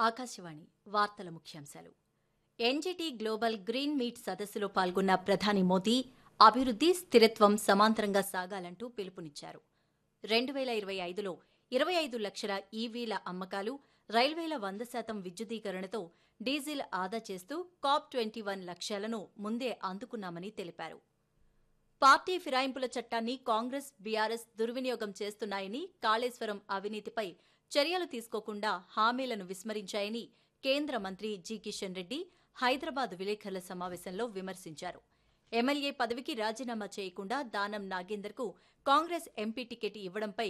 ఆకాశవాణి వార్తల ముఖ్యాంశాలు NGT global green meet సదస్సులో పాల్గొన్న ప్రధాని మోదీ అభివృద్ధి స్థిరత్వం సమాంతరంగా సాగాలంటూ పిలుపునిచ్చారు రెండు వేల ఇరవై ఐదులో ఇరవై ఐదు లక్షల ఈవీల అమ్మకాలు రైల్వేల వంద శాతం విద్యుదీకరణతో డీజిల్ ఆదా చేస్తూ కాప్ ట్వంటీ వన్ లక్ష్యాలను ముందే అందుకున్నామని తెలిపారు పార్టీ ఫిరాయింపుల చట్టాన్ని కాంగ్రెస్ బీఆర్ఎస్ దుర్వినియోగం చేస్తున్నాయని కాళేశ్వరం అవినీతిపై చర్యలు తీసుకోకుండా హామీలను విస్మరించాయని కేంద్ర మంత్రి జి కిషన్ రెడ్డి హైదరాబాద్ విలేకరుల సమావేశంలో విమర్శించారు ఎమ్మెల్యే పదవికి రాజీనామా చేయకుండా దానం నాగేందర్కు కాంగ్రెస్ ఎంపీ టికెట్ ఇవ్వడంపై